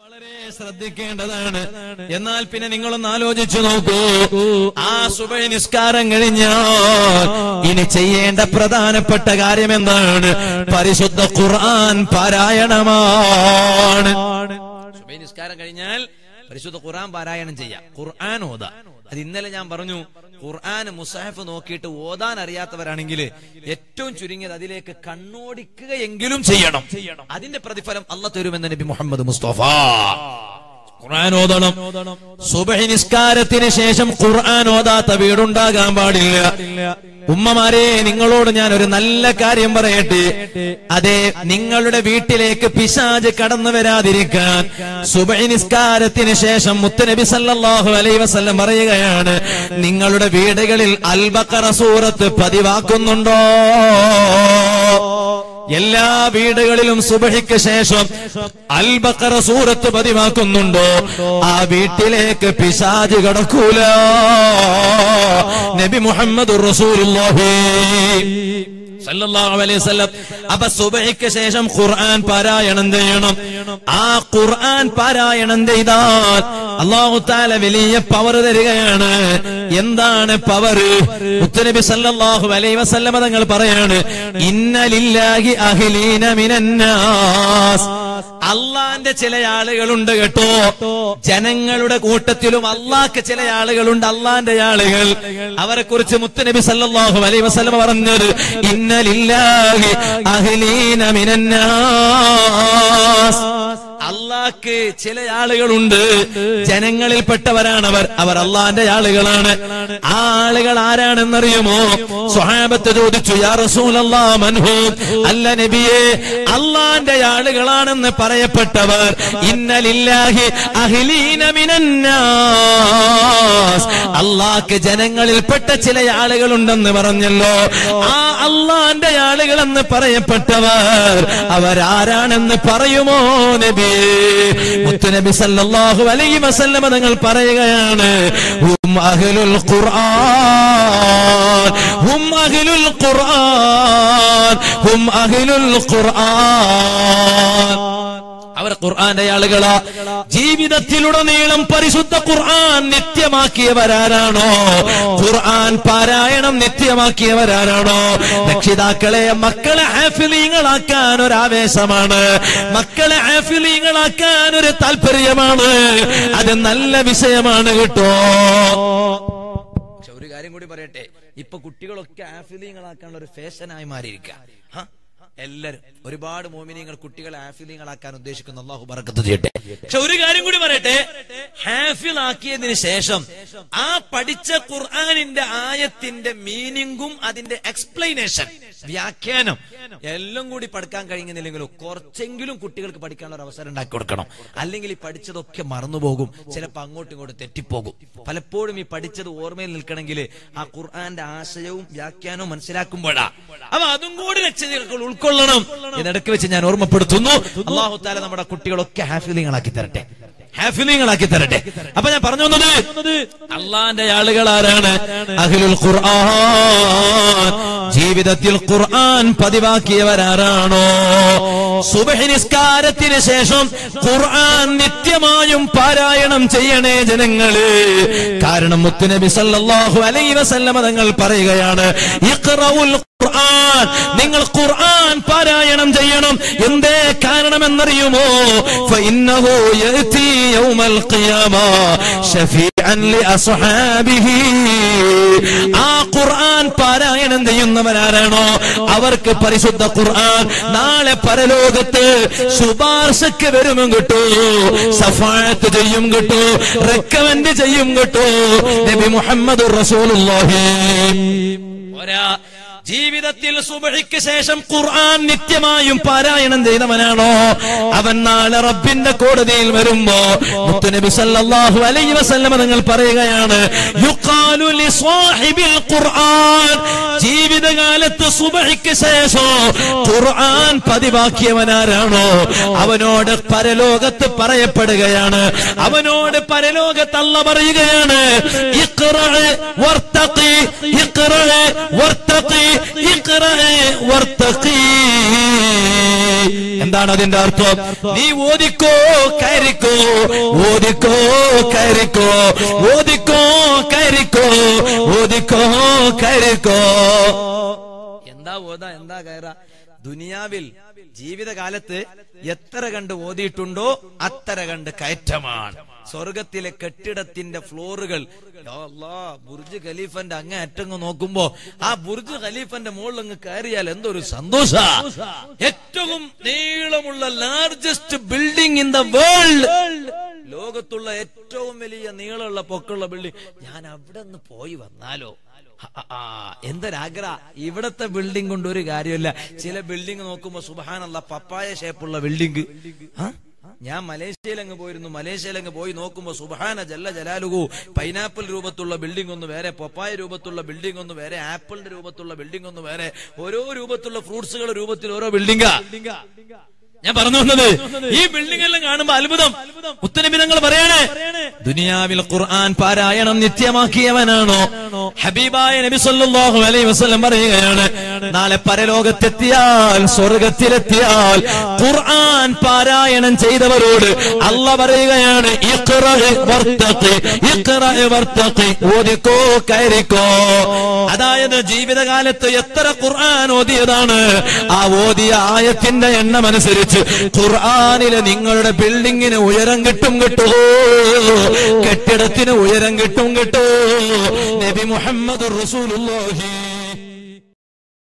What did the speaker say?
വളരെ ശ്രദ്ധിക്കേണ്ടതാണ് എന്നാൽ പിന്നെ നിങ്ങളൊന്ന് ആലോചിച്ചു നോക്കൂ ആ സുബൈ നിസ്കാരം കഴിഞ്ഞാൽ ഇനി ചെയ്യേണ്ട പ്രധാനപ്പെട്ട കാര്യം എന്താണ് പരിശുദ്ധ ഖുർആൻ പാരായണമാണ് സുബൈ നിസ്കാരം കഴിഞ്ഞാൽ പരിശുദ്ധ ഖുർആൻ പാരായണം ചെയ്യാം ഖുർആൻ ഓതാ അത് ഇന്നലെ ഞാൻ പറഞ്ഞു ഖുർആൻ മുസാഹിഫ് നോക്കിയിട്ട് ഓതാൻ അറിയാത്തവരാണെങ്കിൽ ഏറ്റവും ചുരുങ്ങിയത് അതിലേക്ക് കണ്ണോടിക്കുകയെങ്കിലും ചെയ്യണം അതിന്റെ പ്രതിഫലം അല്ല തരുമെന്ന് നബി മുഹമ്മദ് മുസ്തഫ ഖുർആൻ ഓതണം സുബഹി നിസ്കാരത്തിന് ശേഷം ഖുർആൻ ഓതാത്ത വീടുണ്ടാകാൻ പാടില്ല ഉമ്മമാരെ നിങ്ങളോട് ഞാൻ ഒരു നല്ല കാര്യം പറയട്ടെ അതെ നിങ്ങളുടെ വീട്ടിലേക്ക് പിശാജ് കടന്നു വരാതിരിക്കാൻ സുബഹി നിസ്കാരത്തിന് ശേഷം മുത്തനബി സല്ലല്ലാഹു അലൈഹി വസല്ലം പറയുകയാണ് നിങ്ങളുടെ വീടുകളിൽ അൽബക്കറ സൂറത്ത് പതിവാക്കുന്നുണ്ടോ എല്ലാ വീടുകളിലും സുബഹിക്ക് ശേഷം അൽബക്കറ സൂറത്ത് പതിവാക്കുന്നുണ്ടോ ആ വീട്ടിലേക്ക് പിശാജ് കടക്കൂല നബി മുഹമ്മദ് റസൂലുള്ളാഹി സല്ലല്ലാഹു അലൈഹി വസല്ലം അപ്പൊ സുബഹിക്ക് ശേഷം ഖുർആൻ പാരായണം ചെയ്യണം ആ ഖുർആൻ പാരായണം ചെയ്താൽ അള്ളാഹു താല വലിയ പവർ തരികയാണ് എന്താണ് പവർ മുത്തനബി സല്ലല്ലാഹു അലൈഹി വസല്ലം തങ്ങൾ പറയാണ് ഇന്നലില്ലാഹി അഹ്ലീന മിനന്നാസ് അള്ളാന്റെ ചില ആളുകളുണ്ട് കേട്ടോ ജനങ്ങളുടെ കൂട്ടത്തിലും അള്ളാഹ്ക്ക് ചില ആളുകളുണ്ട് അള്ളാന്റെ ആളുകൾ അവരെ കുറിച്ച് മുത്തനബി സല്ലല്ലാഹു അലൈഹി വസല്ലം പറഞ്ഞത് ഇന്നലില്ലാഹി അഹ്ലീന മിനന്നാസ് അള്ളാഹ്ക്ക് ചില ആളുകളുണ്ട് ജനങ്ങളിൽപ്പെട്ടവരാണവർ അവർ അള്ളാന്റെ ആളുകളാണ് ആ ആളുകൾ ആരാണെന്നറിയുമോ സ്വഹാബത്ത് ചോദിച്ചു യാ റസൂലല്ലാ മൻഹു അല്ല നബിയെ അള്ളാന്റെ ആളുകളാണെന്ന് പറയപ്പെട്ടവർ ഇന്നലില്ലാഹി അഹ്ലീന മിനന്നാസ് അള്ളാഹ്ക്ക് ജനങ്ങളിൽപ്പെട്ട ചില ആളുകളുണ്ടെന്ന് പറഞ്ഞല്ലോ ആ അള്ളാന്റെ ആളുകളെന്ന് പറയപ്പെട്ടവർ അവരാരാണെന്ന് പറയുമോ നബി മുത്തുനബി സല്ലല്ലാഹു അലൈഹി വസല്ലമ തങ്ങൾ പറയുകയാണ് ഹും അഹ്ലുൽ ഖുർആൻ ഹും അഹ്ലുൽ ഖുർആൻ ഹും അഹ്ലുൽ ഖുർആൻ അവർ ഖുർആന്റെ ആളുകളാ ജീവിതത്തിലുടനീളം പരിശുദ്ധ ഖുർആൻ നിത്യമാക്കിയവരാരാണോ ഖുർആൻ പാരായണം നിത്യമാക്കിയവരാരാണോ രക്ഷിതാക്കളെ മക്കളെ ഹാഫിലീങ്ങളാക്കാൻ ഒരു ആവേശമാണ് മക്കളെ ഹാഫിലീങ്ങളാക്കാൻ ഒരു താല്പര്യമാണ് അത് നല്ല വിഷയമാണ് കേട്ടോ പക്ഷെ ഒരു കാര്യം കൂടി പറയട്ടെ ഇപ്പൊ കുട്ടികളൊക്കെ ഹാഫിലീങ്ങളാക്കാനുള്ള ഒരു ഫാഷനായി മാറിയിരിക്കുക ഹ? എല്ലാരും ഒരുപാട് മോമിനിയങ്ങൾ കുട്ടികളെ ഹാഫിലിങ്ങളാക്കാൻ ഉദ്ദേശിക്കുന്ന അള്ളാഹു ബറക്കത്ത് ചെയ്യട്ടെ പക്ഷെ ഒരു കാര്യം കൂടി പറയട്ടെ ഹാഫിൽ ആക്കിയതിനു ശേഷം ആ പഠിച്ച ഖുർആാനിന്റെ ആയത്തിന്റെ മീനിങ്ങും അതിന്റെ എക്സ്പ്ലനേഷൻ വ്യാഖ്യാനം എല്ലാം കൂടി പഠിക്കാൻ കഴിയുന്നില്ലെങ്കിലും കുറച്ചെങ്കിലും കുട്ടികൾക്ക് പഠിക്കാനുള്ള ഒരു അവസരം ഉണ്ടാക്കി കൊടുക്കണം അല്ലെങ്കിൽ ഈ പഠിച്ചതൊക്കെ മറന്നുപോകും ചിലപ്പോൾ അങ്ങോട്ടും ഇങ്ങോട്ടും തെറ്റിപ്പോകും പലപ്പോഴും ഈ പഠിച്ചത് ഓർമ്മയിൽ നിൽക്കണമെങ്കിൽ ആ ഖുർആന്റെ ആശയവും വ്യാഖ്യാനവും മനസ്സിലാക്കുമ്പോഴാ അപ്പൊ അതും കൂടി രക്ഷകൾ ഉൾക്കൊള്ളണം ഇതിനിടയ്ക്ക് വെച്ച് ഞാൻ ഓർമ്മപ്പെടുത്തുന്നു അള്ളാഹു താല നമ്മുടെ കുട്ടികളൊക്കെ ഹാഫിലിങ്ങളാക്കി തരട്ടെ ഹാഫിലിങ്ങളാക്കി തരട്ടെ അപ്പൊ ഞാൻ പറഞ്ഞു വന്നത് അള്ളാന്റെ ആളുകൾ ആരാണ് അഖിലുൽ ഖുർആൻ ജീവിതത്തിൽ ഖുർആൻ പതിവാക്കിയവരാരാണോ സുബഹി നിസ്കാരത്തിന് ശേഷം ഖുർആൻ നിത്യമായും പാരായണം ചെയ്യണേ ജനങ്ങള് കാരണം മുത്തുനബി സല്ലല്ലാഹു അലൈഹി വസല്ലമ തങ്ങൾ പറയുകയാണ് ഇഖ്റഉൽ ഖുർആൻ നിങ്ങൾ ഖുർആൻ പാരായണം ചെയ്യണം എന്തേ കാരണമെന്നറിയുമോ ഫഇന്നഹു യഅതി യൗമൽ ഖിയാമ ഷഫീഅൻ ലിഅസ്ഹാബിഹി ആ ഖുർആൻ പാരായണം ചെയ്യുന്നവരാരാണോ അവർക്ക് പരിശുദ്ധ ഖുർആൻ നാളെ പരലോകത്ത് ശുപാർശക്ക് വരും കിട്ടൂ സഫായത്ത് ചെയ്യും കിട്ടൂ റെക്കമെന്റ് ചെയ്യും കിട്ടൂ നബി മുഹമ്മദ് റസൂലുള്ളാഹി ഒരാ ജീവിതത്തിൽ സുബഹിക്ക് ശേഷം ഖുർആൻ നിത്യമായും പാരായണം ചെയ്തവനാണോ അവൻ നാളെ റബ്ബിന്റെ കോടതിയിൽ വരുമ്പോ മുത്തുനബി സല്ലല്ലാഹു അലൈഹി വസല്ലമ നിങ്ങൾ പറയുകയാണ് യുഖാലു ലി സ്വാഹിബിൽ ഖുർആൻ ജീവിതകാലത്ത് സുബഹിക്ക് ശേഷം ഖുർആൻ പതിവാക്കിയവനാരാണോ അവനോട് പരലോകത്ത് പറയപ്പെടുകയാണ് അവനോട് പരലോകത്ത് അല്ല പറയുകയാണ് ഇഖ്റ വർത്തഖി ഇഖ്റ വർത്തഖി ഇഖ്റ വർത്തഖി എന്താണ് അതിന്റെ അർത്ഥം നീ ഓദിക്കോ കയറിക്കോ ഓദിക്കോ കരിക്കോ ഓദിക്കോ കരിക്കോ ഓദിക്കോ കരിക്കോ എന്താ ഓത എന്താ കയറ ദുനിയാവിൽ ജീവിതകാലത്ത് എത്ര കണ്ട് ഓതിയിട്ടുണ്ടോ അത്ര കണ്ട് കയറ്റമാണ് സ്വർഗത്തിലെ കെട്ടിടത്തിന്റെ ഫ്ലോറുകൾ യാ അല്ലാ, ബുർജ് ഖലീഫന്റെ അങ്ങേ അറ്റങ്ങ് നോക്കുമ്പോ ആ ബുർജ് ഖലീഫന്റെ മുകളിൽ അങ്ങ് കയറിയാൽ എന്തൊരു സന്തോഷ ഏറ്റവും നീളമുള്ള largest building in the world ലോകത്തുള്ള ഏറ്റവും വലിയ നീളമുള്ള പൊക്കമുള്ള ബിൽഡിംഗ് ഞാൻ അവിടെ നിന്ന് പോയി വന്നാലോ ആ, ആ, ആ, എന്തൊരാഗ്രഹ ഇവിടത്തെ ബിൽഡിംഗ് കൊണ്ട് ഒരു കാര്യമില്ല ചില ബിൽഡിംഗ് നോക്കുമ്പോ സുബഹാനല്ല പപ്പായ ഷേപ്പുള്ള ബിൽഡിംഗ് ഞാൻ മലേഷ്യയിൽ അങ്ങ് പോയിരുന്നു മലേഷ്യയിൽ അങ്ങ് പോയി നോക്കുമ്പോ സുബഹാന ജല്ല ജലാലുകു പൈനാപ്പിൾ രൂപത്തുള്ള ബിൽഡിംഗ് ഒന്ന് വേറെ പപ്പായ രൂപത്തുള്ള ബിൽഡിംഗ് ഒന്ന് വേറെ ആപ്പിളിന്റെ രൂപത്തുള്ള ബിൽഡിംഗ് ഒന്ന് വേറെ ഓരോ രൂപത്തുള്ള ഫ്രൂട്ട്സുകളുടെ രൂപത്തിൽ ഓരോ ബിൽഡിംഗാ ഞാൻ പറഞ്ഞു വന്നത് ഈ ബിൽഡിംഗ് എല്ലാം കാണുമ്പോ അത്ഭുതം മുത്തനബിതങ്ങൾ പറയാണ് ദുനിയാവിൽ ഖുർആൻ പാരായണം നിത്യമാക്കിയവനാണോ ഹബീബായ നബി സല്ലല്ലാഹു അലൈഹി വസല്ലം പറയുകയാണ് നാളെ പരലോകത്തെത്തിയാൽ സ്വർഗത്തിലെത്തിയാൽ ഖുർആൻ പാരായണം ചെയ്തവരോട് അല്ല പറയുകയാണ് ഇഖ്റ വർത്തഖി ഇഖ്റ വർത്തഖി ഓതിക്കോ കയറിക്കോ അതായത് ജീവിതകാലത്ത് എത്ര ഖുർആൻ ഓതിയതാണ് ആ ഓതിയ ആയത്തിന്റെ എണ്ണം അനുസരിച്ച് ഖുർആനിലെ നിങ്ങളുടെ ബിൽഡിങ്ങിന് ഉയരം കിട്ടും കിട്ടോ കെട്ടിടത്തിന് ഉയരം കിട്ടും കിട്ടോ നബി മുഹമ്മദ് റസൂലുള്ളാഹി